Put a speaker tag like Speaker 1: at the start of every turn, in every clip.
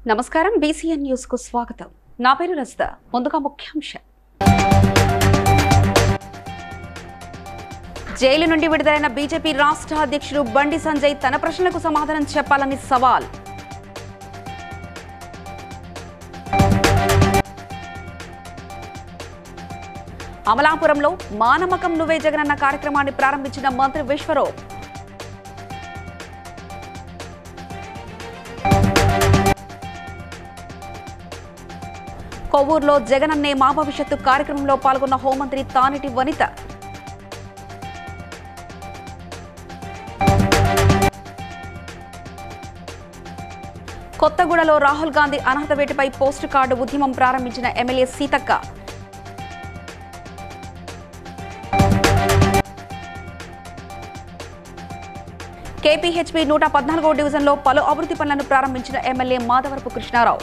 Speaker 1: నమస్కారం BCN news కు స్వాగతం నా పేరు రజిత ముందుగా ముఖ్యాంశం జైలు నుండి విడుదలైన బీజేపీ రాష్ట్ర అధ్యక్షుడు బండి సంజయ్ తన ప్రశ్నలకు సమాధానం చెప్పాలని సవాల్ అమలాపురంలో మానమకం నువ్వే జగనన్న కార్యక్రమాన్ని ప్రారంభించిన మంత్రి విశ్వరూప్ కొవ్వూరులో జగనన్నే మా భవిష్యత్తు కార్యక్రమంలో పాల్గొన్న హోంమంత్రి తానిటి వనిత కొత్తగూడలో రాహుల్ గాంధీ అర్హత వేటుపై పోస్ట్ కార్డు ఉద్యమం ప్రారంభించిన ఎమ్మెల్యే సీతక్క కేపీహెచ్పీ నూట పద్నాలుగో డివిజన్లో పలు అభివృద్ధి పనులను ప్రారంభించిన ఎమ్మెల్యే మాధవరపు కృష్ణారావు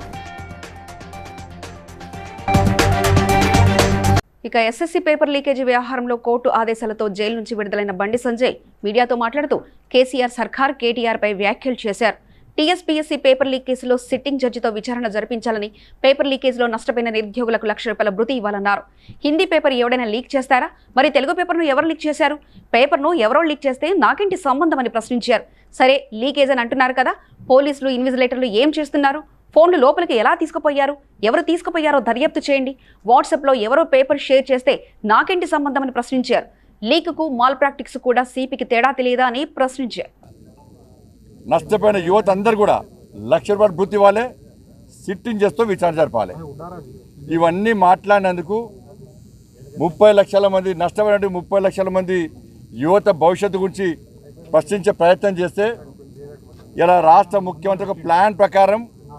Speaker 1: ఇక ఎస్ఎస్సీ పేపర్ లీకేజీ వ్యవహారంలో కోర్టు ఆదేశాలతో జైలు నుంచి విడుదలైన బండి సంజయ్ మీడియాతో మాట్లాడుతూ కేసీఆర్ సర్కార్ కేటీఆర్ పై వ్యాఖ్యలు చేశారు టీఎస్పీఎస్సీ పేపర్ లీక్ కేసులో సిట్టింగ్ జడ్జితో విచారణ జరిపించాలని పేపర్ లీకేజ్లో నష్టపోయిన నిరుద్యోగులకు లక్ష రూపాయల భృతి ఇవ్వాలన్నారు హిందీ పేపర్ ఎవడైనా లీక్ చేస్తారా మరి తెలుగు పేపర్ను ఎవరు లీక్ చేశారు పేపర్ను ఎవరో లీక్ చేస్తే నాకేంటి సంబంధం అని ప్రశ్నించారు సరే లీకేజ్ అని అంటున్నారు కదా పోలీసులు ఇన్విజిలేటర్లు ఏం చేస్తున్నారు ఫోన్లు లోపలికి ఎలా తీసుకుపోయారు ఎవరు తీసుకుపోయారో దర్యాప్తు చేయండి వాట్సాప్లో ఎవరో పేపర్ షేర్ చేస్తే నాకేంటి సంబంధం అని ప్రశ్నించారు లీక్కు మాల్ ప్రాక్టిక్స్ కూడా సిపికి తేడా తెలియదా అని ప్రశ్నించారు
Speaker 2: నష్టపోయిన యువత అందరు కూడా లక్ష రూపాయలు వృత్తి వాళ్ళే సిట్టింగ్ చేస్తూ విచారణ జరపాలి ఇవన్నీ మాట్లాడినందుకు ముప్పై లక్షల మంది నష్టపోయిన ముప్పై లక్షల మంది యువత భవిష్యత్తు గురించి ప్రశ్నించే ప్రయత్నం చేస్తే ఇలా రాష్ట్ర ముఖ్యమంత్రి ఒక ప్లాన్ ప్రకారం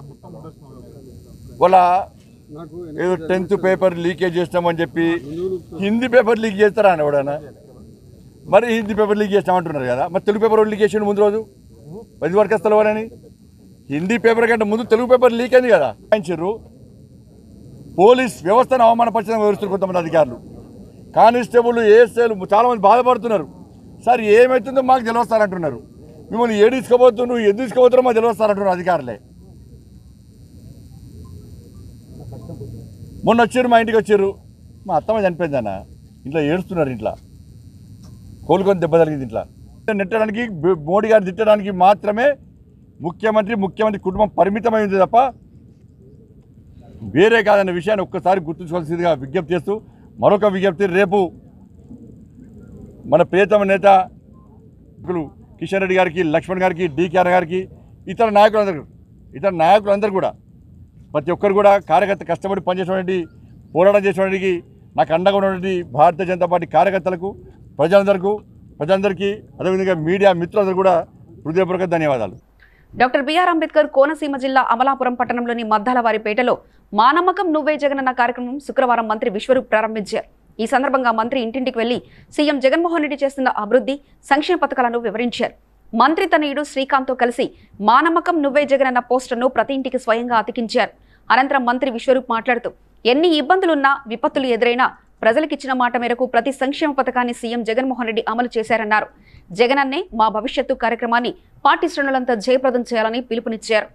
Speaker 2: వాళ్ళ ఏదో టెన్త్ పేపర్ లీకేజ్ చేస్తామని చెప్పి హిందీ పేపర్ లీక్ చేస్తారా అని ఎవడన్నా మరి హిందీ పేపర్ లీక్ చేస్తామంటున్నారు కదా మరి తెలుగు పేపర్ లీక్ చేసిండు ముందు రోజు పది వరకు అని హిందీ పేపర్ కంటే ముందు తెలుగు పేపర్ లీక్ అయింది కదా రాయించారు పోలీస్ వ్యవస్థను అవమానపరచడం వివరిస్తున్నారు కొంతమంది అధికారులు కానిస్టేబుల్ ఏఎస్ఏలు చాలామంది బాధపడుతున్నారు సార్ ఏమవుతుందో మాకు తెలియస్తారంటున్నారు మిమ్మల్ని ఏడు తీసుకుపోతున్నారు ఎందుకు తీసుకుపోతారో మాకు తెలియస్తారంటున్నారు అధికారులే మొన్న వచ్చారు మా ఇంటికి వచ్చారు మా అత్తమ్మ చనిపోయింది అన్న ఇంట్లో ఏడుస్తున్నారు ఇంట్లో కోలుకొని దెబ్బ తగిలింది ఇంట్లో నెట్టడానికి బ- మోడీ గారిని తిట్టడానికి మాత్రమే ముఖ్యమంత్రి ముఖ్యమంత్రి కుటుంబం పరిమితమైంది తప్ప వేరే కాదన్న విషయాన్ని ఒక్కసారి గుర్తుంచుకోవాల్సిందిగా విజ్ఞప్తి చేస్తూ మరొక విజ్ఞప్తి రేపు మన ప్రియతమ నేత నాయకులు కిషన్ రెడ్డి గారికి లక్ష్మణ్ గారికి డీకేఆర్ గారికి ఇతర నాయకులందరూ ఇతర నాయకులందరూ కూడా ప్రతి ఒక్కరు కూడా కార్యకర్త కష్టపడి పనిచేసేటువంటి పోరాటం చేసేవాడికి నాకు అండగా ఉన్నటువంటి భారతీయ జనతా పార్టీ కార్యకర్తలకు ప్రజలందరికీ ప్రజలందరికీ అదేవిధంగా మీడియా మిత్రులందరూ కూడా హృదయపూర్వక ధన్యవాదాలు
Speaker 1: డాక్టర్ బిఆర్ అంబేద్కర్ కోనసీమ జిల్లా అమలాపురం పట్టణంలోని మద్దాలవారిపేటలో మా నమ్మకం నువ్వే జగనన్న కార్యక్రమం శుక్రవారం మంత్రి విశ్వరూప్ ప్రారంభించారు ఈ సందర్భంగా మంత్రి ఇంటింటికి వెళ్లి సీఎం జగన్మోహన్ రెడ్డి చేస్తున్న అభివృద్ధి సంక్షేమ పథకాలను వివరించారు మంత్రి తనయుడు శ్రీకాంత్తో కలిసి మా నమ్మకం నువ్వే జగనన్న పోస్టర్ను ప్రతి ఇంటికి స్వయంగా అతికించారు అనంతరం మంత్రి విశ్వరూప్ మాట్లాడుతూ ఎన్ని ఇబ్బందులున్నా విపత్తులు ఎదురైనా ప్రజలకిచ్చిన మాట మేరకు ప్రతి సంక్షేమ పథకాన్ని సీఎం జగన్మోహన్ రెడ్డి అమలు చేశారన్నారు జగనన్నే మా భవిష్యత్తు కార్యక్రమాన్ని పార్టీ శ్రేణులంతా జయప్రదం చేయాలని పిలుపునిచ్చారు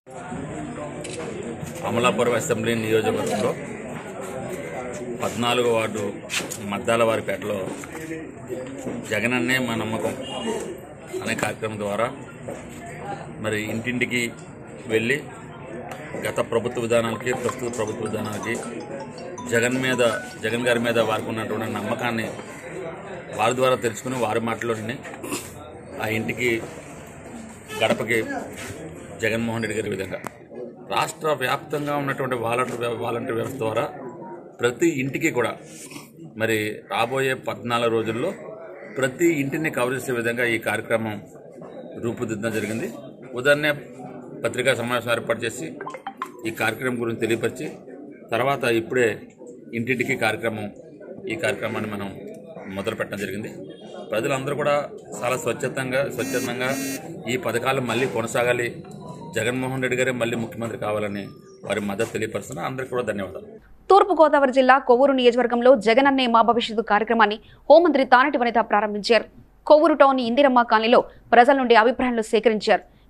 Speaker 3: అమలాపురం అసెంబ్లీ నియోజకవర్గంలో పద్నాలుగో వార్డు మద్దాలవారిపేటలో జగనన్నే మా నమ్మకం అనే కార్యక్రమం ద్వారా మరి ఇంటింటికి వెళ్ళి గత ప్రభుత్వ విధానాలకి ప్రస్తుత ప్రభుత్వ విధానాలకి జగన్ మీద జగన్ గారి మీద వారికి ఉన్నటువంటి నమ్మకాన్ని వారి ద్వారా తెలుసుకుని వారి మాటలోని ఆ ఇంటికి గడపకి జగన్మోహన్ రెడ్డి గారి విధంగా రాష్ట్ర వ్యాప్తంగా ఉన్నటువంటి వాలంటీర్ వ్య- వాలంటీర్ వ్యవస్థ ద్వారా ప్రతి ఇంటికి కూడా మరి రాబోయే పద్నాలుగు రోజుల్లో ప్రతి ఇంటిని కవర్ చేసే విధంగా ఈ కార్యక్రమం రూపుదిద్దడం జరిగింది ఉదయాన్నే పత్రికా సమావేశం ఏర్పాటు చేసి ఈ కార్యక్రమం గురించి తెలియపరిచి తర్వాత ఇప్పుడే ఇంటింటికి కార్యక్రమం ఈ కార్యక్రమాన్ని మనం మొదలు పెట్టడం జరిగింది ప్రజలందరూ కూడా చాలా స్వచ్ఛతంగా స్వచ్ఛందంగా ఈ పథకాలు మళ్ళీ కొనసాగాలి జగన్మోహన్ రెడ్డి గారే మళ్ళీ ముఖ్యమంత్రి కావాలని వారి మద్దతు తెలియపరుస్తున్నా అందరికీ కూడా ధన్యవాదాలు
Speaker 1: తూర్పుగోదావరి జిల్లా కొవ్వూరు నియోజకవర్గంలో జగనన్నే మా భవిష్యత్తు కార్యక్రమాన్ని హోంమంత్రి తానటి వనిత ప్రారంభించారు కొవ్వూరు టౌన్ ఇందిరమ్మ కాలనీలో ప్రజల నుండి అభిప్రాయాలు సేకరించారు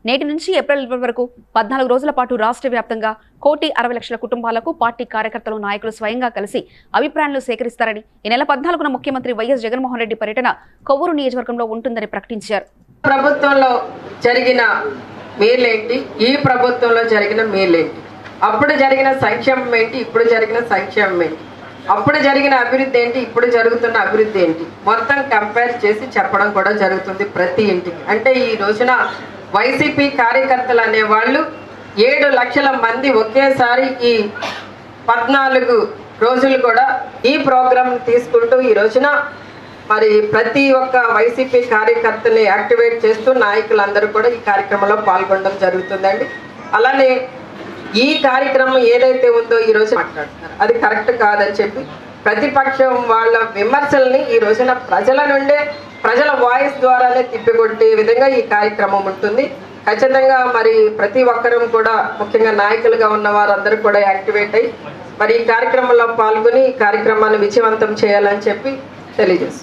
Speaker 1: నేటి నుంచి ఏప్రిల్ ఇరవై వరకు పద్నాలుగు రోజుల పాటు రాష్ట్ర వ్యాప్తంగా కోటి అరవై లక్షల కుటుంబాలకు పార్టీ కార్యకర్తలు నాయకులు స్వయంగా కలిసి అభిప్రాయాలు సేకరిస్తారని ఈ నెల పద్నాలుగున ముఖ్యమంత్రి వైఎస్ జగన్మోహన్ రెడ్డి పర్యటన కొవ్వూరు నియోజకవర్గంలో ఉంటుందని ప్రకటించారు
Speaker 4: ప్రభుత్వంలో జరిగిన మేలేంటి ఈ ప్రభుత్వంలో జరిగిన మేలేంటి అప్పుడు జరిగిన సంక్షేమం ఏంటి ఇప్పుడు జరిగిన సంక్షేమం ఏంటి అప్పుడు జరిగిన అభివృద్ధి ఏంటి ఇప్పుడు జరుగుతున్న అభివృద్ధి ఏంటి మొత్తం కంపేర్ చేసి చెప్పడం కూడా జరుగుతుంది ప్రతి ఇంటికి అంటే ఈ రోజున వైసీపీ కార్యకర్తలు అనేవాళ్ళు ఏడు లక్షల మంది ఒకేసారి ఈ పద్నాలుగు రోజులు కూడా ఈ ప్రోగ్రామ్ తీసుకుంటూ ఈ రోజున మరి ప్రతి ఒక్క వైసీపీ కార్యకర్తని యాక్టివేట్ చేస్తూ నాయకులందరూ కూడా ఈ కార్యక్రమంలో పాల్గొనడం జరుగుతుందండి అలానే ఈ కార్యక్రమం ఏదైతే ఉందో ఈ రోజు మాట్లాడుతున్నారు అది కరెక్ట్ కాదని చెప్పి ప్రతిపక్షం వాళ్ళ విమర్శల్ని ఈ రోజున ప్రజల నుండే ప్రజల వాయిస్ ద్వారానే తిప్పికొట్టే విధంగా ఈ కార్యక్రమం ఉంటుంది ఖచ్చితంగా మరి ప్రతి ఒక్కరూ కూడా ముఖ్యంగా నాయకులుగా ఉన్న వారందరూ కూడా యాక్టివేట్ అయ్యి మరి ఈ కార్యక్రమంలో పాల్గొని ఈ కార్యక్రమాన్ని విజయవంతం చేయాలని చెప్పి తెలియజేస్తున్నాను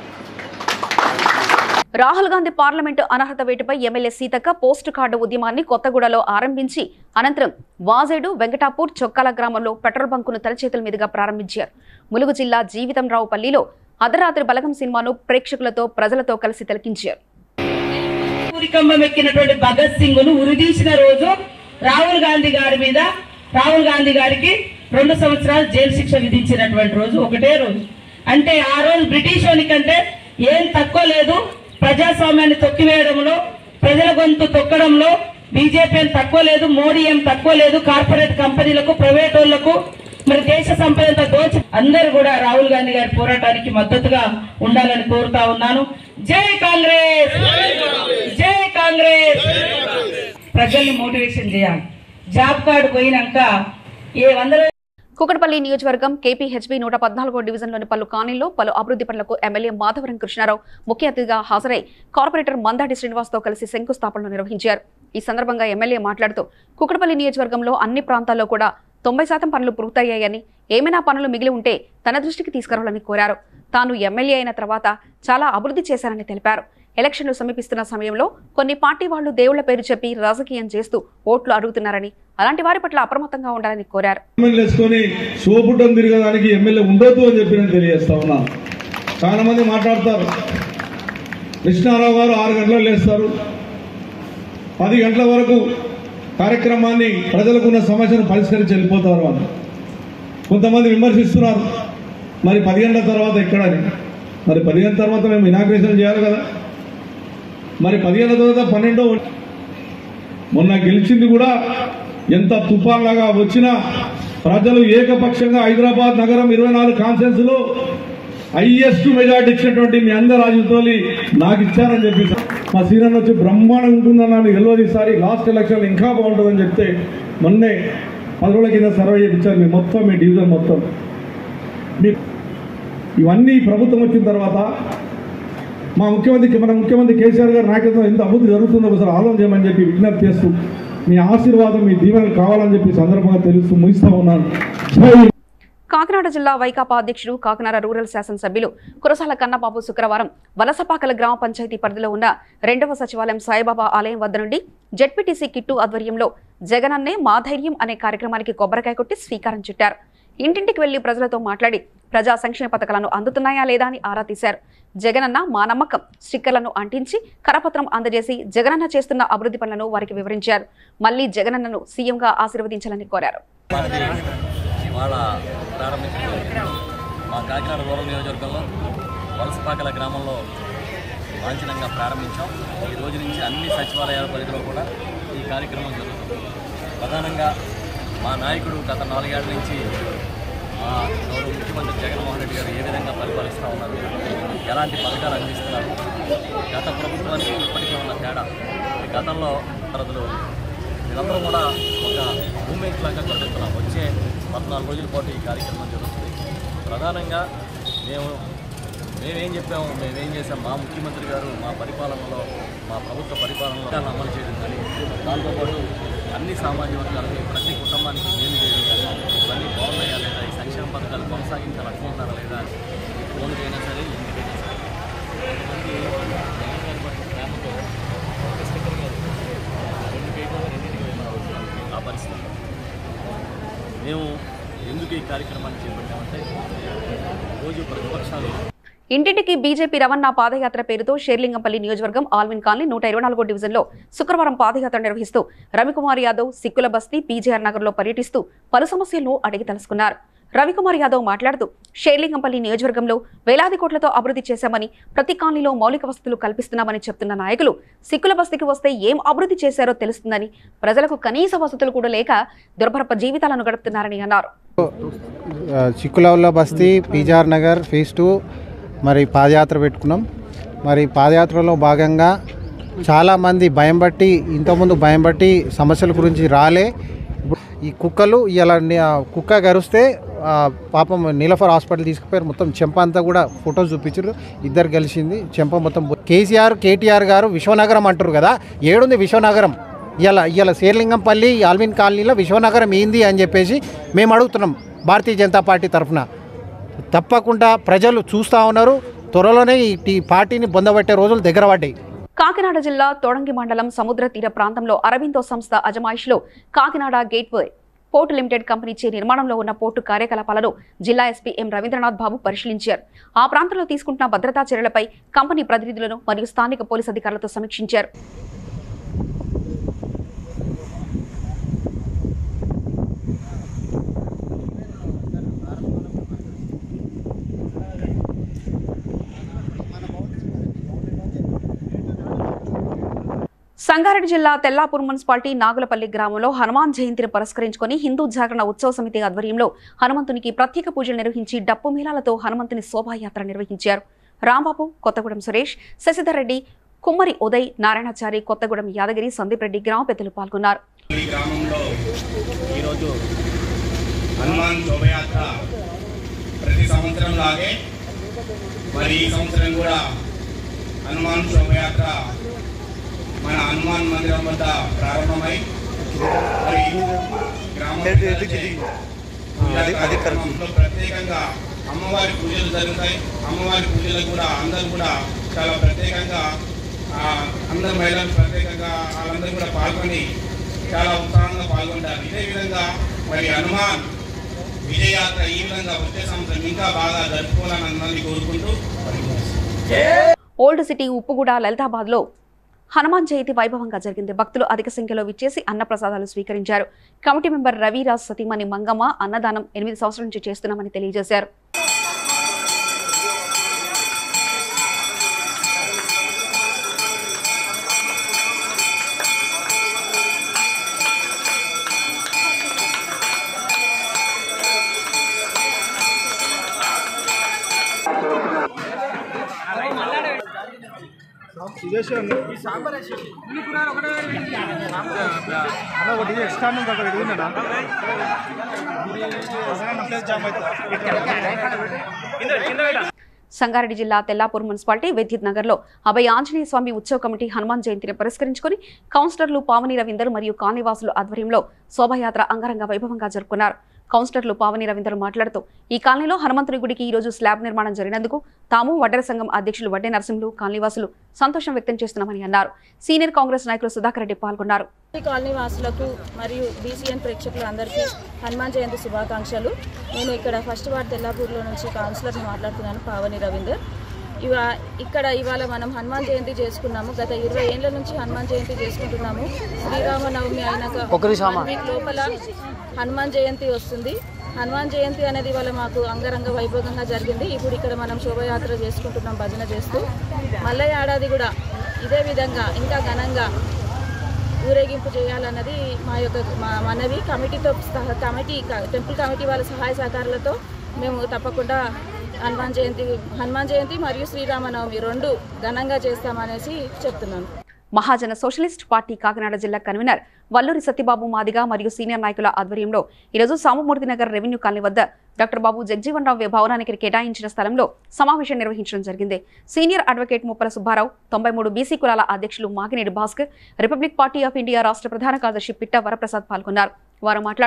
Speaker 1: రాహుల్ గాంధీ పార్లమెంటు అనర్హత వేటుపై ఎమ్మెల్యే సీతక్క పోస్టు కార్డు ఉద్యమాన్ని కొత్తగూడలో ఆరంభించి అనంతరం వాజేడు వెంకటాపూర్ చొక్కాల గ్రామంలో పెట్రోల్ బంకును తలచేతుల మీదుగా ప్రారంభించారు ములుగు జిల్లా జీవితం రావుపల్లిలో అర్ధరాత్రి బలగం సినిమాను ప్రేక్షకులతో ప్రజలతో కలిసి తిలకించారు
Speaker 5: ఊరికంబం ఎక్కినటువంటి భగత్ సింగ్ ను ఉరిదీసిన రోజు రాహుల్ గాంధీ గారి మీద రాహుల్ గాంధీ గారికి రెండు సంవత్సరాలు జైలు శిక్ష విధించినటువంటి రోజు ఒకటే రోజు అంటే ఆ రోజు బ్రిటిష్ వానికంటే ఏం తక్కువ లేదు ప్రజాస్వామ్యాన్ని తొక్కివేయడంలో ప్రజల గొంతు తొక్కడంలో బీజేపీ ఏం తక్కువ లేదు మోడీ ఏం తక్కువ లేదు కార్పొరేట్ కంపెనీలకు ప్రైవేట్ వాళ్లకు మరి దేశ సంపదంతా దోచి అందరూ కూడా రాహుల్ గాంధీ గారి పోరాటానికి మద్దతుగా ఉండాలని కోరుతా ఉన్నాను జై కాంగ్రెస్ జై కాంగ్రెస్ ప్రజల్ని మోటివేషన్ చేయాలి జాబ్ కార్డు పోయినాక ఏ వందల
Speaker 1: కుకటపల్లి నియోజకవర్గం కేపీహెచ్బీ నూట పద్నాలుగో డివిజన్లోని పలు కాలనీల్లో పలు అభివృద్ధి పనులకు ఎమ్మెల్యే మాధవరం కృష్ణారావు ముఖ్య అతిథిగా హాజరై కార్పొరేటర్ మందాటి శ్రీనివాస్తో కలిసి శంకుస్థాపనలు నిర్వహించారు ఈ సందర్భంగా ఎమ్మెల్యే మాట్లాడుతూ కుకటపల్లి నియోజకవర్గంలో అన్ని ప్రాంతాల్లో కూడా తొంభై శాతం పనులు పూర్తయ్యాయని ఏమైనా పనులు మిగిలి ఉంటే తన దృష్టికి తీసుకురావాలని కోరారు తాను ఎమ్మెల్యే అయిన తర్వాత చాలా అభివృద్ధి చేశారని తెలిపారు ఎలక్షన్లు సమీపిస్తున్న సమయంలో కొన్ని పార్టీ వాళ్లు దేవుళ్ల పేరు చెప్పి రాజకీయం చేస్తూ ఓట్లు అడుగుతున్నారని అలాంటి వారి పట్ల అప్రమత్తంగా ఉండాలని కోరారు
Speaker 6: ఎమ్మెల్యే వేసుకొని సోపుటం తిరగడానికి ఎమ్మెల్యే ఉండొద్దు అని చెప్పి నేను తెలియజేస్తా ఉన్నా చాలా మంది మాట్లాడతారు కృష్ణారావు గారు ఆరు గంటలకు లేస్తారు పది గంటల వరకు కార్యక్రమాన్ని ప్రజలకు ఉన్న సమస్యను పరిష్కరించి వెళ్ళిపోతారు అని కొంతమంది విమర్శిస్తున్నారు మరి పది గంటల తర్వాత ఎక్కడని మరి పది గంటల తర్వాత మేము ఇనాగ్రేషన్ చేయాలి కదా మరి పది గంటల తర్వాత పన్నెండో మొన్న గెలిచింది కూడా ఎంత తుఫాన్లాగా వచ్చినా ప్రజలు ఏకపక్షంగా హైదరాబాద్ నగరం ఇరవై నాలుగు కాన్ఫరెన్స్ లో హైయెస్ట్ మెజార్టీ ఇచ్చినటువంటి మీ అందరు రాజుతోలి నాకు ఇచ్చారని చెప్పి మా సీనియర్ వచ్చి బ్రహ్మాండంగా ఉంటుందన్నాను గెలవదు ఈసారి లాస్ట్ ఎలక్షన్ ఇంకా బాగుంటుందని చెప్తే మొన్నే పది రోజుల కింద సర్వే చేయించారు మీ మొత్తం మీ డివిజన్ మొత్తం మీ ఇవన్నీ ప్రభుత్వం వచ్చిన తర్వాత మా ముఖ్యమంత్రి మన ముఖ్యమంత్రి కేసీఆర్ గారి నాయకత్వం ఎంత అభివృద్ధి జరుగుతుందో ఒకసారి ఆలోచన చేయమని చెప్పి విజ్ఞప్తి చేస్తూ మీ ఆశీర్వాదం మీ దీవెనలు కావాలని చెప్పి ఈ సందర్భంగా తెలుస్తూ ముగిస్తా ఉన్నాను జై
Speaker 1: కాకినాడ జిల్లా వైకాపా అధ్యక్షుడు కాకినాడ రూరల్ శాసనసభ్యులు కురసాల కన్నబాబు శుక్రవారం వలసపాకల గ్రామ పంచాయతీ పరిధిలో ఉన్న రెండవ సచివాలయం సాయిబాబా ఆలయం వద్ద నుండి జెడ్పీటీసీ కిట్టు ఆధ్వర్యంలో జగనన్నే మా ధైర్యం అనే కార్యక్రమానికి కొబ్బరికాయ కొట్టి శ్రీకారం చుట్టారు ఇంటింటికి వెళ్లి ప్రజలతో మాట్లాడి ప్రజా సంక్షేమ పథకాలను అందుతున్నాయా లేదా అని ఆరా తీశారు జగనన్న మా నమ్మకం స్టిక్కర్లను అంటించి కరపత్రం అందజేసి జగనన్న చేస్తున్న అభివృద్ధి పనులను వారికి వివరించారు మళ్లీ జగనన్నను సీఎంగా ఆశీర్వదించాలని కోరారు
Speaker 7: ఇవాళ ప్రారంభించడం మా కాకినాడ రూరల్ నియోజకవర్గంలో వలసపాకల గ్రామంలో లాంఛనంగా ప్రారంభించాం ఈ రోజు నుంచి అన్ని సచివాలయాల పరిధిలో కూడా ఈ కార్యక్రమం జరుగుతుంది ప్రధానంగా మా నాయకుడు గత నాలుగేళ్ల నుంచి మా గౌరవ ముఖ్యమంత్రి జగన్మోహన్ రెడ్డి గారు ఏ విధంగా పరిపాలిస్తూ ఉన్నారు ఎలాంటి పథకాలు అందిస్తున్నారు గత ప్రభుత్వానికి ఇప్పటికీ ఉన్న తేడా ఈ గతంలో ప్రజలు వీళ్ళందరూ కూడా ఒక మూమెంట్ లాగా కలుగుతున్నాం వచ్చే పద్నాలుగు రోజుల పాటు ఈ కార్యక్రమం జరుగుతుంది ప్రధానంగా మేము మేమేం చెప్పాము మేమేం చేసాం మా ముఖ్యమంత్రి గారు మా పరిపాలనలో మా ప్రభుత్వ పరిపాలనలో దాన్ని అమలు చేయడం కానీ దాంతోపాటు అన్ని సామాజిక వర్గాలకి ప్రతి కుటుంబానికి మేలు చేయడం కానీ ఇవన్నీ బాగున్నాయా లేదా ఈ సంక్షేమ పథకాలు కొనసాగించాలనుకుంటున్నారా లేదా ఫోన్కైనా సరే ఇంటికైనా సరే కొంతమంది జగన్ గారి పట్ల ప్రేమతో ఒక స్టిక్కర్ గారు మేము ఎందుకు ఈ కార్యక్రమాన్ని చేపట్టామంటే రోజు ప్రతిపక్షాలు
Speaker 1: ఇంటింటికి బీజేపీ రవణ పాదయాత్ర పేరుతో షేర్లింగంపల్లి నియోజకవర్గం ఆల్విన్ కాలనీ నూట ఇరవై నాలుగో డివిజన్లో శుక్రవారం పాదయాత్ర నిర్వహిస్తూ రవికుమార్ యాదవ్ సిక్కుల బస్తీ పీజీఆర్ నగర్లో పర్యటిస్తూ పలు సమస్యలను అడిగి తెలుసుకున్నారు రవికుమార్ యాదవ్ మాట్లాడుతూ షేర్లింగంపల్లి నియోజకవర్గంలో వేలాది కోట్లతో అభివృద్ధి చేశామని ప్రతి కాలనీలో మౌలిక వసతులు కల్పిస్తున్నామని చెప్తున్న నాయకులు సిక్కుల బస్తీకి వస్తే ఏం అభివృద్ధి చేశారో తెలుస్తుందని ప్రజలకు కనీస వసతులు కూడా లేక దుర్భరప జీవితాలను గడుపుతున్నారని అన్నారు
Speaker 8: చిక్కులవుల బస్తీ పీజార్ నగర్ ఫేజ్ టూ మరి పాదయాత్ర పెట్టుకున్నాం మరి పాదయాత్రలో భాగంగా చాలామంది భయం బట్టి ఇంతకుముందు భయం బట్టి సమస్యల గురించి రాలే ఇప్పుడు ఈ కుక్కలు ఇలా కుక్క గరిస్తే ఆ, పాపం నీలఫర్ హాస్పిటల్ తీసుకుపోయారు మొత్తం చెంప అంతా కూడా ఫొటోస్ చూపించారు ఇద్దరు కలిసింది చెంప మొత్తం పో- కేసీఆర్ కేటీఆర్ గారు విశ్వనగరం అంటారు కదా ఏడుంది విశ్వనగరం ఇలా ఇలా శేర్లింగంపల్లి ఆల్విన్ కాలనీలో విశ్వనగరం ఏంది అని చెప్పేసి మేము అడుగుతున్నాం భారతీయ జనతా పార్టీ తరఫున తప్పకుండా ప్రజలు చూస్తూ ఉన్నారు త్వరలోనే ఈ ఈ పార్టీని బొందబట్టే రోజులు దగ్గర పడ్డాయి
Speaker 1: కాకినాడ జిల్లా తోడంగి మండలం సముద్ర తీర ప్రాంతంలో అరవిందో సంస్థ అజమాయిష్లో Kakinada gateway port limited company చే నిర్మాణంలో ఉన్న పోర్టు కార్యకలాపాలను జిల్లా ఎస్పీ ఎం రవీంద్రనాథ్ బాబు పరిశీలించారు ఆ ప్రాంతంలో తీసుకుంటున్న భద్రతా చర్యలపై కంపెనీ ప్రతినిధులను మరియు స్థానిక పోలీసు అధికారులతో సమీక్షించారు సంగారెడ్డి జిల్లా తెల్లాపూర్ మున్సిపాలిటీ నాగులపల్లి గ్రామంలో హనుమాన్ జయంతిని పురస్కరించుకొని హిందూ జాగరణ ఉత్సవ సమితి ఆధ్వర్యంలో హనుమంతునికి ప్రత్యేక పూజలు నిర్వహించి డప్పు మేళాలతో హనుమంతుని శోభాయాత్ర నిర్వహించారు రాంబాబు కొత్తగూడెం సురేష్ శశిధర్ రెడ్డి కుమ్మరి ఉదయ్ నారాయణాచారి కొత్తగూడెం యాదగిరి సందీప్ రెడ్డి గ్రామ పెద్దలు పాల్గొన్నారు
Speaker 9: ఈ గ్రామంలో ఈరోజు హనుమాన్ శోభయాత్ర ప్రతి సంవత్సరం లాగే మరి ఈ సంవత్సరం కూడా హనుమాన్ శోభయాత్ర మన హనుమాన్ మందిరం వద్ద ప్రారంభమై మరి గ్రామ పెద్దలచే పూజా కార్యక్రమంలో ప్రత్యేకంగా అమ్మవారి పూజలు జరుగుతాయి అమ్మవారి పూజలు కూడా అందరూ కూడా చాలా ప్రత్యేకంగా ఆ, అందరు మహిళలు ప్రత్యేకంగా వాళ్ళందరూ కూడా పాల్గొని చాలా ఉత్సాహంగా పాల్గొంటారు ఇదే విధంగా మరి హనుమాన్ విజయయాత్ర ఈ విధంగా వచ్చే సంవత్సరం ఇంకా బాగా జరుపుకోవాలని అందరినీ కోరుకుంటూ
Speaker 1: ఓల్డ్ సిటీ ఉప్పుగూడ లలితాబాద్ లో హనుమాన్ జయంతి వైభవంగా జరిగింది భక్తులు అధిక సంఖ్యలో విచ్చేసి అన్నప్రసాదాలు స్వీకరించారు కమిటీ మెంబర్ రవిరాజ్ సతీమణి మంగమ్మ అన్నదానం ఎనిమిది సంవత్సరాల నుంచి చేస్తున్నామని తెలియజేశారు సంగారెడ్డి జిల్లా తెల్లాపూర్ మున్సిపాలిటీ విద్యుత్ నగర్లో అభయ ఆంజనేయ స్వామి ఉత్సవ కమిటీ హనుమాన్ జయంతిని పురస్కరించుకొని కౌన్సిలర్లు పావని రవీందర్ మరియు కాలనీవాసులు ఆధ్వర్యంలో శోభయాత్ర అంగరంగ వైభవంగా జరుపుకున్నారు కౌన్సిలర్లు పావని రవీందర్ మాట్లాడుతూ ఈ కాలనీలో హనుమంతుడి గుడికి ఈ రోజు స్లాబ్ నిర్మాణం జరిగినందుకు తాము వడ్డెర సంఘం అధ్యక్షులు వడ్డే నరసింహులు కాలనీవాసులు సంతోషం వ్యక్తం చేస్తున్నామని అన్నారు సీనియర్ కాంగ్రెస్ నాయకులు సుధాకర్ రెడ్డి పాల్గొన్నారు
Speaker 10: ఈ కాలనీ వాసులకు మరియు బీసీఎన్ ప్రేక్షకులు అందరికీ హనుమాన్ జయంతి శుభాకాంక్షలు నేను ఇక్కడ ఫస్ట్ వార్డ్ తెల్లాపూర్లో నుంచి కౌన్సిలర్ని మాట్లాడుతున్నాను పావని రవీందర్ ఇవా ఇక్కడ ఇవాళ మనం హనుమాన్ జయంతి చేసుకున్నాము గత ఇరవై ఏళ్ళ నుంచి హనుమాన్ జయంతి చేసుకుంటున్నాము శ్రీరామనవమి అయినాక వన్ వీక్ లోపల హనుమాన్ జయంతి వస్తుంది హనుమాన్ జయంతి అనేది ఇవాళ మాకు అంగరంగ వైభవంగా జరిగింది ఇప్పుడు ఇక్కడ మనం శోభయాత్ర చేసుకుంటున్నాం భజన చేస్తూ మళ్ళీ ఏడాది కూడా ఇదే విధంగా ఇంకా ఘనంగా ఊరేగింపు చేయాలన్నది మా యొక్క మా మనవి కమిటీతో సహ- కమిటీ క- టెంపుల్ కమిటీ వాళ్ళ సహాయ సహకారాలతో మేము తప్పకుండా హనుమాన్ జయంతి హనుమాన్ జయంతి మరియు శ్రీరామనవమి రెండు ఘనంగా చేస్తామనేసి చెప్తున్నాను
Speaker 1: మహాజన సోషలిస్ట్ పార్టీ కాకినాడ జిల్లా కన్వీనర్ వల్లూరి సత్యబాబు మాదిగ మరియు సీనియర్ నాయకుల ఆధ్వర్యంలో ఈరోజు సామమూర్తి నగర్ రెవెన్యూ కాలనీ వద్ద డాక్టర్ బాబు జగ్జీవన్ రావు భవనానికి కేటాయించిన స్థలంలో సమావేశం నిర్వహించడం జరిగింది సీనియర్ అడ్వకేట్ ముప్పల సుబ్బారావు తొంభై మూడు బీసీ కులాల అధ్యక్షులు Maginedi Bhaskar Republic Party of India రాష్ట్ర ప్రధాన కార్యదర్శి పిట్ట వరప్రసాద్ పాల్గొన్నారు వారు మాట్లాడుతూ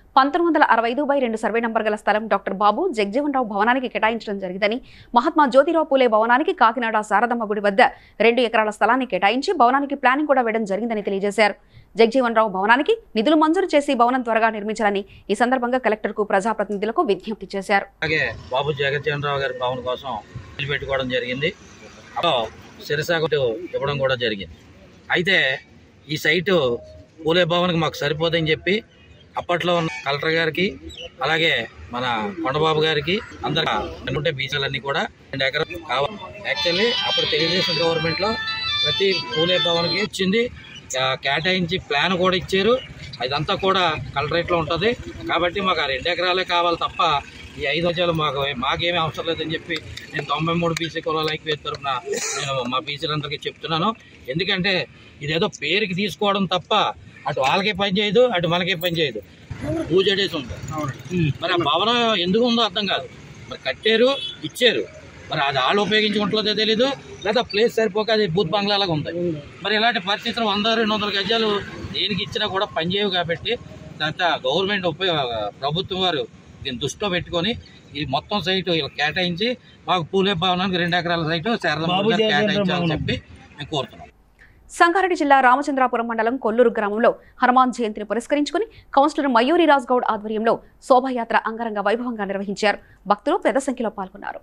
Speaker 1: పంతొమ్మిది వందల అరవై ఐదు బై రెండు సర్వే నంబర్ గల స్థలం డాక్టర్ బాబు జగజీవన్ రావు భవనానికి కేటాయించడం జరిగిందని మహాత్మా జ్యోతిరావు పూలే భవనానికి కాకినాడ శారదమ్మ గుడి వద్ద రెండు ఎకరాల స్థలాన్ని కేటాయించి భవనానికి ప్లానింగ్ కూడా వేయడం జరిగిందని తెలియజేశారు జగజీవన్ రావు భవనానికి నిధులు మంజూరు చేసి భవనం త్వరగా నిర్మించాలని ఈ సందర్భంగా కలెక్టర్కు ప్రజాప్రతినిధులకు విజ్ఞప్తి చేశారు
Speaker 11: అలాగే బాబు జగజ్జనరావు గారి భవన్ కోసం బిల్లు పెట్టుకోవడం జరిగింది అప్పుడు సిరసాకు ఇవ్వడం కూడా జరిగింది అయితే ఈ సైటు పూలే భవన్కి మాకు సరిపోదని చెప్పి అప్పట్లో ఉన్న కలెక్టర్ గారికి అలాగే మన కొండబాబు గారికి అందరు అనుకుంటే బీచ్లన్నీ కూడా రెండు ఎకరాలు కావాలి యాక్చువల్లీ అప్పుడు తెలుగుదేశం గవర్నమెంట్లో ప్రతి పూలే భవన్కి ఇచ్చింది ఆ, కేటాయించి ప్లాన్ కూడా ఇచ్చారు అదంతా కూడా కలెక్టరేట్లో ఉంటుంది కాబట్టి మాకు ఆ రెండు ఎకరాలే కావాలి తప్ప ఈ ఐదు వందలు మాకు మాకేమీ అవసరం లేదని చెప్పి నేను తొంభై మూడు బీసీ కులాల ఐక్యవేత్త తరఫున నేను మా బీసీలందరికీ చెప్తున్నాను ఎందుకంటే ఇదేదో పేరుకి తీసుకోవడం తప్ప అటు వాళ్ళకే పని చేయదు అటు మనకే పని చేయదు పూజడేసి ఉంటుంది మరి ఆ భవనం ఎందుకు ఉందో అర్థం కాదు మరి కట్టారు ఇచ్చారు మరి అది వాళ్ళు ఉపయోగించుకుంటుందో తెలీదు లేదా ప్లేస్ సరిపోక అది బూత్ బంగ్లాలాగా ఉంది మరి ఇలాంటి పరిస్థితులు వంద రెండు వందల గజాలు దేనికి ఇచ్చినా కూడా పనిచేయవు కాబట్టి దాంతో గవర్నమెంట్ ఉపయోగ ప్రభుత్వం వారు దీన్ని దృష్టిలో పెట్టుకొని ఈ మొత్తం సైటు ఇలా కేటాయించి మాకు పూలే భవనానికి రెండు ఎకరాల సైటు శారదా కేటాయించాలని చెప్పి మేము కోరుతున్నాం
Speaker 1: సంగారెడ్డి జిల్లా రామచంద్రాపురం మండలం కొల్లూరు గ్రామంలో హనుమాన్ జయంతిని పురస్కరించుకుని కౌన్సిలర్ మయూరి రాజ్ గౌడ్ ఆధ్వర్యంలో శోభాయాత్ర అంగరంగ వైభవంగా నిర్వహించారు భక్తులు పెద్ద సంఖ్యలో పాల్గొన్నారు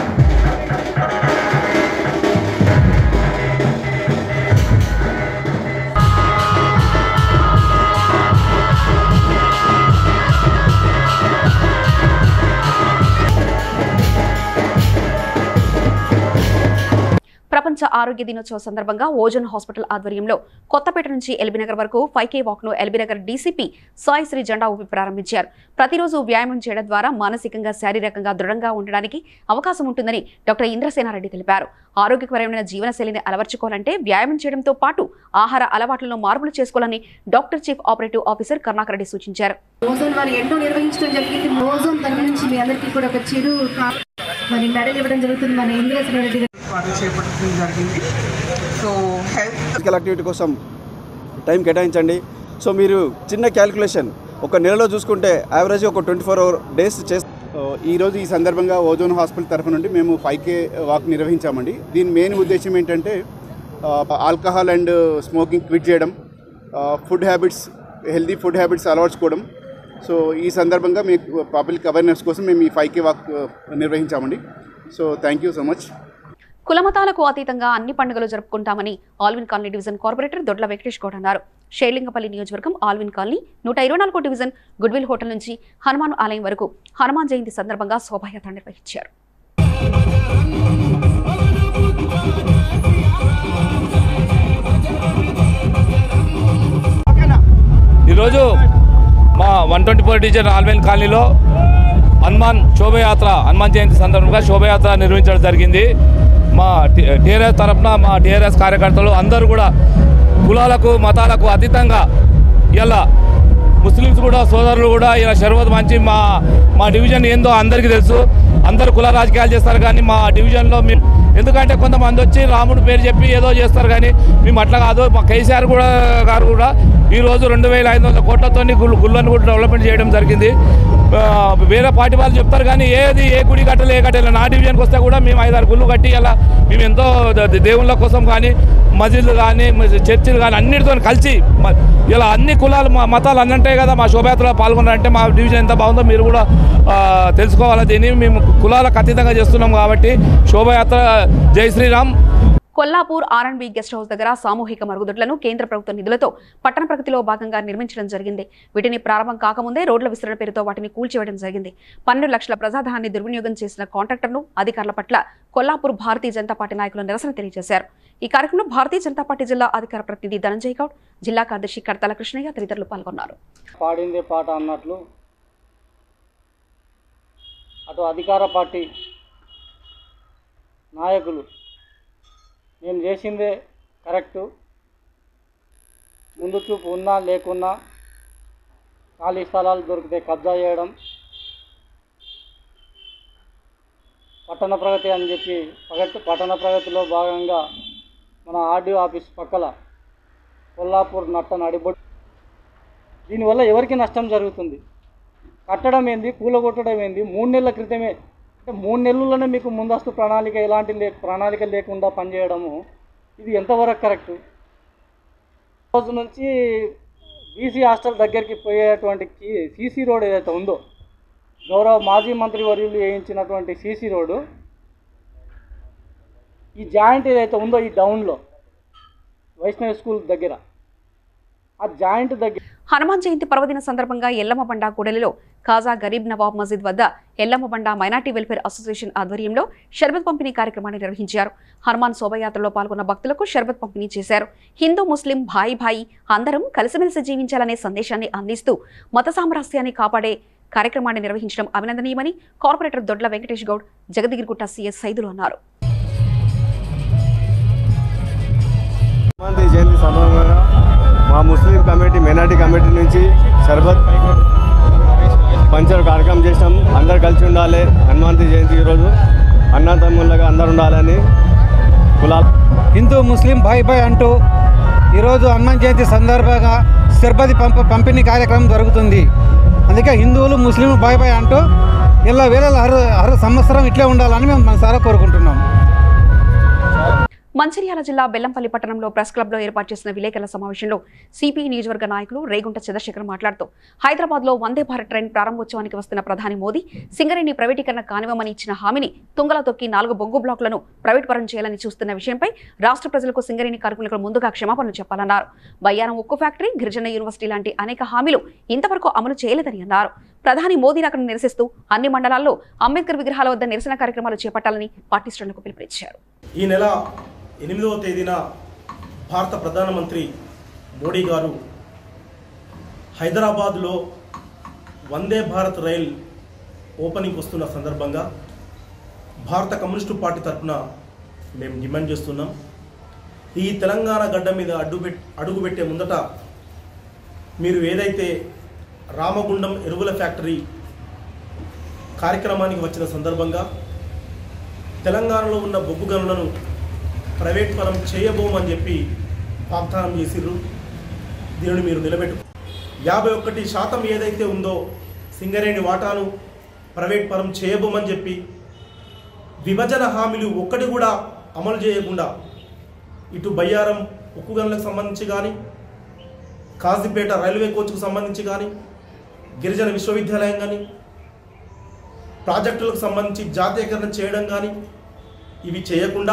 Speaker 1: ప్రపంచ ఆరోగ్య దినోత్సవ సందర్భంగా ఓజోన్ హాస్పిటల్ ఆధ్వర్యంలో కొత్తపేట నుంచి ఎల్బీనగర్ వరకు ఫైవ్ కే వాక్ ను ఎల్బీనగర్ డీసీపీ సాయి శ్రీ జెండా ఊపి ప్రారంభించారు ప్రతిరోజు వ్యాయామం చేయడం ద్వారా మానసికంగా శారీరకంగా దృఢంగా ఉండడానికి అవకాశం ఉంటుందని డాక్టర్ ఇంద్రసేనారెడ్డి తెలిపారు ఆరోగ్యకరమైన జీవనశైలిని అలవర్చుకోవాలంటే వ్యాయామం చేయడంతో పాటు ఆహార అలవాట్లలో మార్పులు చేసుకోవాలని doctor chief operative officer Karunakar Reddy సూచించారు
Speaker 12: ఓజోన్ వారు ఎన్నో నిర్వహించడం జరిగింది ఓజోన్ తరఫు నుంచి మీ అందరికీ కూడా ఒక చిరు కా- మరి మెడల్ ఇవ్వడం జరుగుతుంది మన ఇంద్రసేన రెడ్డి గారు
Speaker 13: వారు చేపట్టడం జరిగింది సో హెల్త్
Speaker 14: ఫిజికల్ యాక్టివిటీ కోసం టైం కేటాయించండి సో మీరు చిన్న క్యాలిక్యులేషన్ ఒక నెలలో చూసుకుంటే యావరేజ్ ఒక ట్వంటీ ఫోర్ అవర్ డేస్ చేస్తే ఈరోజు ఈ సందర్భంగా ఓజోన్ హాస్పిటల్ తరఫు నుండి మేము ఫైవ్ కే వాక్ నిర్వహించామండి దీని మెయిన్ ఉద్దేశం ఏంటంటే ఆల్కహాల్ అండ్ స్మోకింగ్ క్విట్ చేయడం food habits healthy food habits అలవర్చుకోవడం సో ఈ సందర్భంగా మీకు పబ్లిక్ అవేర్నెస్ కోసం మేము ఈ ఫైవ్ కే వాక్ నిర్వహించామండి so thank you so much
Speaker 1: కులమతాలకు అతీతంగా అన్ని పండుగలు జరుపుకుంటామని Alwin colony division corporator Dodla Venkatesh Goud అన్నారు షేర్లింగపల్లి నియోజకవర్గం ఆల్విన్ కాలనీ నూట ఇరవై నాలుగో డివిజన్ గుడ్విల్ హోటల్ నుంచి హనుమాన్ ఆలయం వరకు హనుమాన్ జయంతి సందర్భంగా శోభాయాత్ర నిర్వహించారు
Speaker 15: ఈరోజు మా one twenty four division Alwin కాలనీలో హనుమాన్ శోభయాత్ర హనుమాన్ జయంతి సందర్భంగా శోభయాత్ర నిర్వహించడం జరిగింది మా టీఆర్ఎస్ తరఫున మా టీఆర్ఎస్ కార్యకర్తలు అందరూ కూడా కులాలకు మతాలకు అతీతంగా ఇలా ముస్లిమ్స్ కూడా సోదరులు కూడా ఇలా షర్వత్ మంచి మా మా డివిజన్ ఏందో అందరికీ తెలుసు అందరు కుల రాజకీయాలు చేస్తారు కానీ మా డివిజన్లో మేము ఎందుకంటే కొంతమంది వచ్చి రాముడు పేరు చెప్పి ఏదో చేస్తారు కానీ మేము అట్లా కాదు మా కేసీఆర్ కూడా గారు కూడా ఈరోజు రెండు వేల ఐదు వందల కోట్లతో గుళ్ళు గుళ్ళను కూడా డెవలప్మెంట్ చేయడం జరిగింది ఆ, వేరే పార్టీ వాళ్ళు చెప్తారు కానీ ఏది ఏ గుడి కట్టలే ఏ కట్టలే నా డివిజన్కి వస్తే కూడా మేము ఐదారు గుళ్ళు కట్టి ఇలా మేము ఎంతో ద- ద- దేవుళ్ళ కోసం కానీ మసీదులు కానీ చర్చిలు కానీ అన్నిటితో కలిసి మ- ఇలా అన్ని కులాలు మా మతాలు అన్నీ ఉంటాయి కదా మా శోభయాత్రలో పాల్గొన్నారంటే మా డివిజన్ ఎంత బాగుందో మీరు కూడా ఆ, తెలుసుకోవాలి దీన్ని మేము కులాలకు అతీతంగా చేస్తున్నాం కాబట్టి శోభయాత్ర జై శ్రీరామ్
Speaker 1: కొల్లాపూర్ ఆర్ఎండ్బి గెస్ట్ హౌస్ దగ్గర సామూహిక మరుగుదొడ్లను కేంద్ర ప్రభుత్వ నిధులతో పట్టణ ప్రగతిలో భాగంగా నిర్మించడం జరిగింది వీటిని ప్రారంభం కాకముందే రోడ్ల విస్తరణ పేరుతో వాటిని కూల్చివేయడం జరిగింది పన్నెండు లక్షల ప్రజాధనాన్ని దుర్వినియోగం చేసిన కాంట్రాక్టర్ను అధికారుల పట్ల కొల్లాపూర్ భారతీయ జనతా పార్టీ నాయకులు నిరసన తెలియజేశారు ఈ కార్యక్రమంలో భారతీయ జనతా పార్టీ జిల్లా అధికార ప్రతినిధి ధనంజయ్ గౌడ్ జిల్లా కార్యదర్శి కడతాల కృష్ణయ్య తదితరులు పాల్గొన్నారు
Speaker 16: పాడిందే పాట అన్నట్లు అటు అధికార పార్టీ నాయకులు మేము చేసిందే కరెక్టు ముందు చూపు ఉన్నా లేకున్నా ఖాళీ స్థలాలు దొరికితే కబ్జా చేయడం పట్టణ ప్రగతి అని చెప్పి ప్రగతి పట్టణ ప్రగతిలో భాగంగా మన ఆర్డీఓ ఆఫీస్ పక్కల కొల్లాపూర్ నట్ట నడిబొట్టు దీనివల్ల ఎవరికి నష్టం జరుగుతుంది కట్టడం ఏంది కూలగొట్టడం ఏంది మూడు నెలల క్రితమే అంటే మూడు నెలల్లోనే మీకు ముందస్తు ప్రణాళిక ఎలాంటి లే ప్రణాళిక లేకుండా పనిచేయడము ఇది ఎంతవరకు కరెక్ట్ రోజు నుంచి బీసీ హాస్టల్ దగ్గరికి పోయేటువంటి సీసీ రోడ్ ఏదైతే ఉందో గౌరవ మాజీ మంత్రి వర్యులు వేయించినటువంటి సీసీ రోడ్డు ఈ జాయింట్ ఏదైతే ఉందో ఈ డౌన్లో వైష్ణవి స్కూల్ దగ్గర ఆ జాయింట్ దగ్గర
Speaker 1: హనుమాన్ జయంతి పర్వదిన సందర్భంగా ఎల్లమ్మ బండ కూడలిలో కాజా గరీబ్ నవాబ్ మసీద్ వద్ద ఎల్లమ్మ బండ మైనార్టీ వెల్ఫేర్ అసోసియేషన్ ఆధ్వర్యంలో షర్బత్ పంపిణీ కార్యక్రమాన్ని నిర్వహించారు హనుమాన్ శోభయాత్రలో పాల్గొన్న భక్తులకు షర్బత్ పంపిణీ చేశారు హిందూ ముస్లిం భాయి భాయి అందరం కలిసిమెలిసి జీవించాలనే సందేశాన్ని అందిస్తూ మత సామరస్యాన్ని కాపాడే కార్యక్రమాన్ని నిర్వహించడం అభినందనీయమని కార్పొరేటర్ దొడ్ల వెంకటేష్ గౌడ్ జగదిగిరిగుట్ట సీఎస్ సైదులు అన్నారు
Speaker 17: హనుమంతి జయంతి సందర్భంగా మా ముస్లిం కమిటీ మైనార్టీ కమిటీ నుంచి షర్బత్ పంచర్ కార్యక్రమం చేసినాం అందరు కలిసి ఉండాలి హనుమంతి జయంతి ఈరోజు అన్నతమ్ముళ్ళగా అందరు ఉండాలని కులాల
Speaker 18: హిందూ ముస్లిం భాయ్ భాయ్ అంటూ ఈరోజు హనుమాన్ జయంతి సందర్భంగా సిర్బది పంప పంపిణీ కార్యక్రమం జరుగుతుంది అందుకే హిందువులు ముస్లింలు భాయ్ భాయ్ అంటూ ఇలా వేళ హర హర సంవత్సరం ఇట్లే ఉండాలని మేము మనసారా కోరుకుంటున్నాం
Speaker 1: మంచిర్యాల జిల్లా బెల్లంపల్లి పట్టణంలో ప్రెస్ క్లబ్లో ఏర్పాటు చేసిన విలేకరుల సమావేశంలో సిపిఐ నియోజకవర్గ నాయకులు రేగుంట చంద్రశేఖర్ మాట్లాడుతూ హైదరాబాద్ లో వందే భారత్ ట్రైన్ ప్రారంభోత్సవానికి వస్తున్న ప్రధాని మోదీ సింగరేణి ప్రైవేటీకరణ కానివ్వమని ఇచ్చిన హామీని తుంగల తొక్కి నాలుగు బొగ్గు బ్లాకులను ప్రైవేట్ పరం చేయాలని చూస్తున్న విషయంపై రాష్ట్ర ప్రజలకు సింగరేణి కార్మికులకు ముందుగా క్షమాపణలు చెప్పాలన్నారు బయ్యారం ఉక్కు ఫ్యాక్టరీ గిరిజన యూనివర్సిటీ లాంటి అనేక హామీలు ఇంతవరకు అమలు చేయలేదని అన్నారు ప్రధాని మోదీ అక్కడ నిరసిస్తూ అన్ని మండలాల్లో అంబేద్కర్ విగ్రహాల వద్ద నిరసన కార్యక్రమాలు చేపట్టాలని పార్టీ శ్రేణులకు పిలుపునిచ్చారు
Speaker 19: ఈ నెల ఎనిమిదవ తేదీన భారత ప్రధానమంత్రి మోడీ గారు హైదరాబాద్లో వందే భారత్ రైల్ ఓపెనింగ్ వస్తున్న సందర్భంగా భారత కమ్యూనిస్టు పార్టీ తరఫున మేము డిమాండ్ చేస్తున్నాం ఈ తెలంగాణ గడ్డ మీద అడ్డు అడుగుపెట్టే ముందట మీరు ఏదైతే రామగుండం ఎరువుల ఫ్యాక్టరీ కార్యక్రమానికి వచ్చిన సందర్భంగా తెలంగాణలో ఉన్న బొగ్గు గనులను ప్రైవేట్ పరం చేయబోమని చెప్పి వాగ్దానం చేసిర్రు దీనిని మీరు నిలబెట్టు యాభై ఒక్కటి శాతం ఏదైతే ఉందో సింగరేణి వాటాను ప్రైవేట్ పరం చేయబోమని చెప్పి విభజన హామీలు ఒక్కటి కూడా అమలు చేయకుండా ఇటు బయ్యారం ఉక్కు గనులకు సంబంధించి కానీ కాజీపేట రైల్వే కోచ్కు సంబంధించి కానీ గిరిజన విశ్వవిద్యాలయం కానీ ప్రాజెక్టులకు సంబంధించి జాతీయకరణ చేయడం కానీ ఇవి చేయకుండా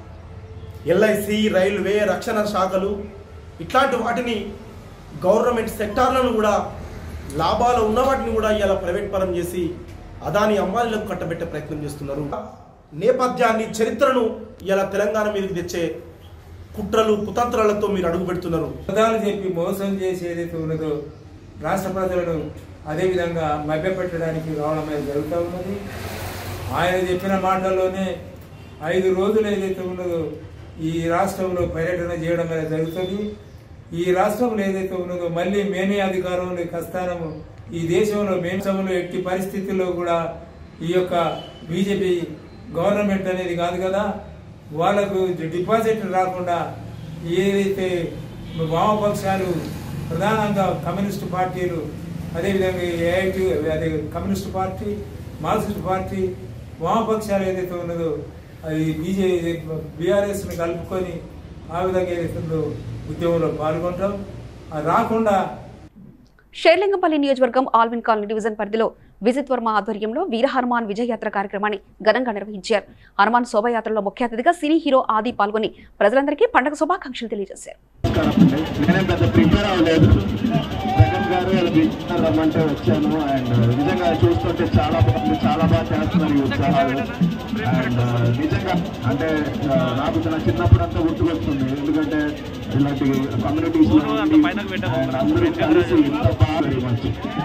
Speaker 19: ఎల్ఐసి రైల్వే రక్షణ శాఖలు ఇట్లాంటి వాటిని గవర్నమెంట్ సెక్టార్లను కూడా లాభాలు ఉన్న వాటిని కూడా ఇలా ప్రైవేట్ పరం చేసి అదాని అంబానీలకు కట్టబెట్టే ప్రయత్నం చేస్తున్నారు నేపథ్యాన్ని చరిత్రను ఇలా తెలంగాణ మీదకి తెచ్చే కుట్రలు కుతంత్రాలతో మీరు అడుగు పెడుతున్నారు
Speaker 20: పదాలు చెప్పి మోసం చేసి ఏదైతే ఉన్నదో రాష్ట్ర ప్రజలను అదేవిధంగా మభ్యపెట్టడానికి రావడం అనేది జరుగుతూ ఉన్నది ఆయన చెప్పిన మాటల్లోనే ఐదు రోజులు ఏదైతే ఉన్నదో ఈ రాష్ట్రంలో పర్యటన చేయడం అనేది జరుగుతుంది ఈ రాష్ట్రంలో ఏదైతే ఉన్నదో మళ్ళీ మేమే అధికారంలోకి వస్తానము ఈ దేశంలో మేంసంలో ఎట్టి పరిస్థితుల్లో కూడా ఈ యొక్క బీజేపీ గవర్నమెంట్ అనేది కాదు కదా వాళ్ళకు డిపాజిట్ రాకుండా ఏదైతే వామపక్షాలు ప్రధానంగా కమ్యూనిస్ట్ పార్టీలు అదేవిధంగా ఏఐటి అదే కమ్యూనిస్ట్ పార్టీ మార్క్సిస్ట్ పార్టీ వామపక్షాలు ఏదైతే ఉన్నదో అది బీజే బీఆర్ఎస్ని కలుపుకొని ఆ విధంగా ఏదైతే ఉందో ఉద్యమంలో పాల్గొంటాం అది రాకుండా
Speaker 1: షేర్లింగంపల్లి నియోజకవర్గం ఆల్విన్ కాలనీ డివిజన్ పరిధిలో విజిత్ వర్మ ఆధ్వర్యంలో వీర హనుమాన్ విజయయాత్ర కార్యక్రమాన్ని ఘనంగా నిర్వహించారు హనుమాన్ శోభయాత్రలో ముఖ్య అతిథిగా సినీ హీరో ఆది పాల్గొని ప్రజలందరికీ పండుగ శుభాకాంక్షలు తెలియజేశారు
Speaker 17: నేనేం పెద్ద ప్రిపేర్ అవ్వలేదు జగన్ గారు ఇలా పిలిచినారు రమ్మంటే వచ్చాను అండ్ నిజంగా చూస్తుంటే చాలా బాగుంది చాలా బాగా చేస్తున్నారు ఈ ఉత్సాహాలు అండ్ నిజంగా అంటే ఆ, నాకు నా చిన్నప్పుడు అంతా గుర్తుకొస్తుంది ఎందుకంటే ఇలాంటి కమ్యూనిటీస్ లో ఉండి and అందరూ కలిసి ఇంత బాగా very much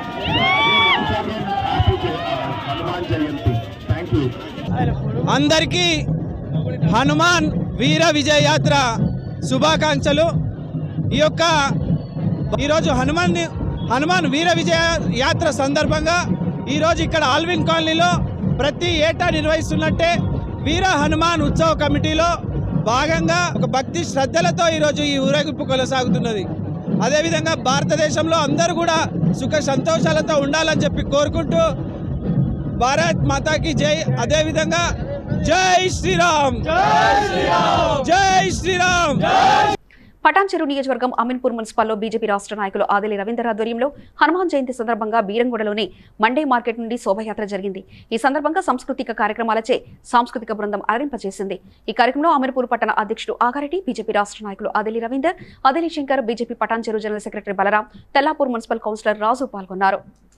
Speaker 17: Hanuman Jayanti thank you
Speaker 21: అందరికీ హనుమాన్ వీర విజయ యాత్ర శుభాకాంక్షలు ఈ యొక్క ఈరోజు హనుమాన్ హనుమాన్ వీర విజయ యాత్ర సందర్భంగా ఈరోజు ఇక్కడ ఆల్విన్ కాలనీలో ప్రతి ఏటా నిర్వహిస్తున్నట్టే వీర హనుమాన్ ఉత్సవ కమిటీలో భాగంగా ఒక భక్తి శ్రద్ధలతో ఈరోజు ఈ ఊరేగింపు కొనసాగుతున్నది అదేవిధంగా భారతదేశంలో అందరూ కూడా సుఖ సంతోషాలతో ఉండాలని చెప్పి కోరుకుంటూ భారత్ మాతాకి జై అదేవిధంగా జై శ్రీరామ్ జై శ్రీరామ్
Speaker 1: పటాన్చెరు నియోజకవర్గం అమీన్పూర్ మున్సిపల్లో బీజేపీ రాష్ట్ర నాయకులు ఆదిలి రవీందర్ ఆధ్వర్యంలో హనుమాన్ జయంతి సందర్భంగా బీరంగూడలోని మండే మార్కెట్ నుండి శోభయాత్ర జరిగింది ఈ సందర్భంగా సాంస్కృతిక కార్యక్రమాలచే సాంస్కృతిక బృందం అలరింపజేసింది ఈ కార్యక్రమంలో అమీర్పూర్ పట్టణ అధ్యక్షుడు ఆగారెడ్డి బీజేపీ రాష్ట్ర నాయకులు Adili Ravinder Adili Shankar BJP Patancheru general secretary Balaram Tellapur municipal councillor Raju పాల్గొన్నారు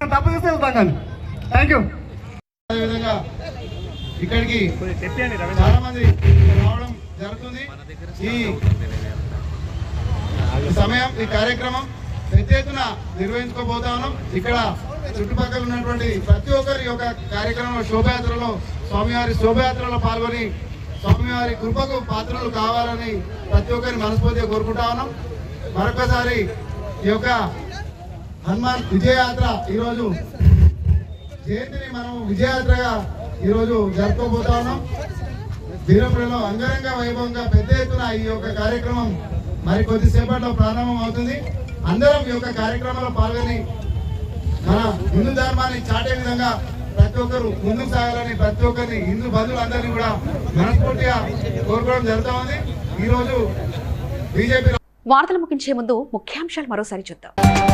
Speaker 2: అదేవిధంగా ఇక్కడికి చాలా మంది రావడం జరుగుతుంది ఈ ఈ సమయం ఈ కార్యక్రమం పెద్ద ఎత్తున నిర్వహించుకోబోతా ఉన్నాం ఇక్కడ చుట్టుపక్కల ఉన్నటువంటి ప్రతి ఒక్కరి యొక్క కార్యక్రమంలో శోభయాత్రలో స్వామివారి శోభయాత్రలో పాల్గొని స్వామివారి కృపకు పాత్రలు కావాలని ప్రతి ఒక్కరిని మనస్ఫూర్తిగా కోరుకుంటా ఉన్నాం మరొకసారి ఈ యొక్క హనుమాన్ విజయయాత్ర ఈరోజు జయంతిని మనం విజయయాత్రగా ఈరోజు జరుపుకోబోతా ఉన్నాం వీరపురంలో అంగరంగ వైభవంగా పెద్ద ఎత్తున ఈ యొక్క కార్యక్రమం మరి కొద్దిసేపట్లో ప్రారంభం అవుతుంది అందరం ఈ యొక్క కార్యక్రమంలో పాల్గొని మన హిందూ ధర్మాన్ని చాటే విధంగా ప్రతి ఒక్కరు ముందుకు సాగాలని ప్రతి ఒక్కరిని హిందూ బంధువులందరినీ కూడా మనస్ఫూర్తిగా కోరుకోవడం జరుగుతూ ఉంది ఈరోజు బీజేపీ
Speaker 1: వార్తలు ముగించే ముందు ముఖ్యాంశాలు మరోసారి చూద్దాం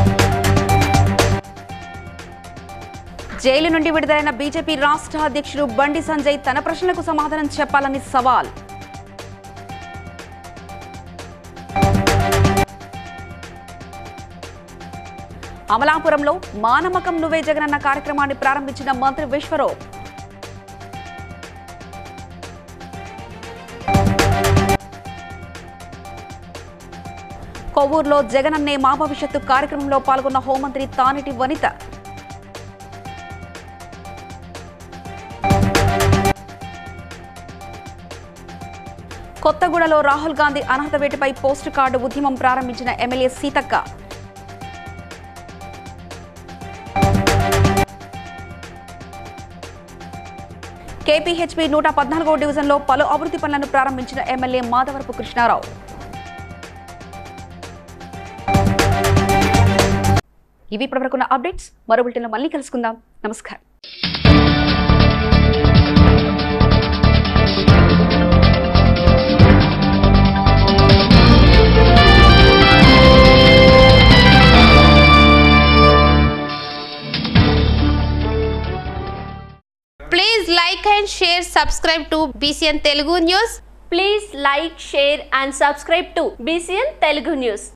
Speaker 1: జైలు నుండి విడుదలైన బీజేపీ రాష్ట్ర అధ్యక్షుడు బండి సంజయ్ తన ప్రశ్నలకు సమాధానం చెప్పాలని సవాల్ అమలాపురంలో మానమకం నువ్వే జగనన్న కార్యక్రమాన్ని ప్రారంభించిన మంత్రి విశ్వరావు కొవ్వూరులో జగనన్నే మా భవిష్యత్తు కార్యక్రమంలో పాల్గొన్న హోంమంత్రి తానిటి వనిత కొత్తగూడలో రాహుల్ గాంధీ అర్హత వేటిపై పోస్ట్ కార్డు ఉద్యమం ప్రారంభించిన ఎమ్మెల్యే సీతక్క కేపీహెచ్పీ నూట పద్నాలుగో డివిజన్లో పలు అభివృద్ధి పనులను ప్రారంభించిన ఎమ్మెల్యే మాధవరపు కృష్ణారావు ఇవి ఇప్పటివరకున్న అప్డేట్స్ మరో బులెటిన్లో మళ్ళీ కలుసుకుందాం నమస్కారం
Speaker 22: Please like and share, subscribe to BCN Telugu News.
Speaker 23: Please like, share and subscribe to BCN Telugu News.